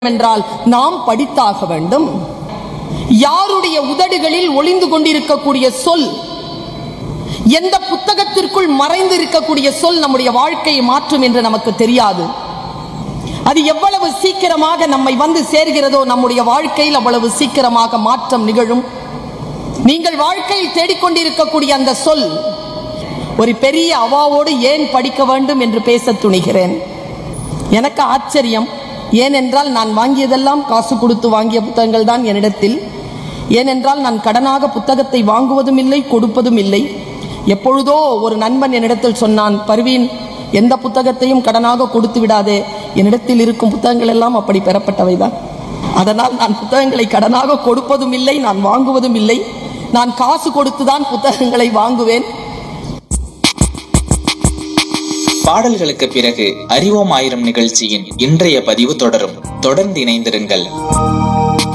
என்றால் நாம் படித்தாக வேண்டும் யாருடைய உதடுகளில் ஒளிந்து கொண்டிருக்கக்கூடிய சொல் எந்த புத்தகத்திற்குள் மறைந்து இருக்கக்கூடிய சொல் நம்முடைய வாழ்க்கையை மாற்றும் என்று நமக்கு தெரியாது அது எவ்வளவு சீக்கிரமாக நம்மை வந்து சேர்கிறதோ நம்முடைய வாழ்க்கையில் அவ்வளவு சீக்கிரமாக மாற்றம் நிகழும் நீங்கள் வாழ்க்கையில் தேடிக்கொண்டிருக்கக்கூடிய அந்த சொல் ஒரு பெரிய அவாவோடு ஏன் படிக்க வேண்டும் என்று பேச துணிகிறேன் எனக்கு ஆச்சரியம் ஏனென்றால் நான் வாங்கியதெல்லாம் காசு கொடுத்து வாங்கிய புத்தகங்கள் தான் என்னிடத்தில் ஏனென்றால் நான் கடனாக புத்தகத்தை வாங்குவதும் இல்லை கொடுப்பதும் இல்லை எப்பொழுதோ ஒரு நண்பன் என்னிடத்தில் சொன்னான் பர்வீன் எந்த புத்தகத்தையும் கடனாக கொடுத்து விடாதே என்னிடத்தில் இருக்கும் புத்தகங்கள் எல்லாம் அப்படி பெறப்பட்டவைதான் அதனால் நான் புத்தகங்களை கடனாக கொடுப்பதும் இல்லை நான் வாங்குவதும் இல்லை நான் காசு கொடுத்துதான் புத்தகங்களை வாங்குவேன் பாடல்களுக்கு பிறகு அறிவோம் ஆயிரம் நிகழ்ச்சியின் இன்றைய பதிவு தொடரும் தொடர்ந்து இணைந்திருங்கள்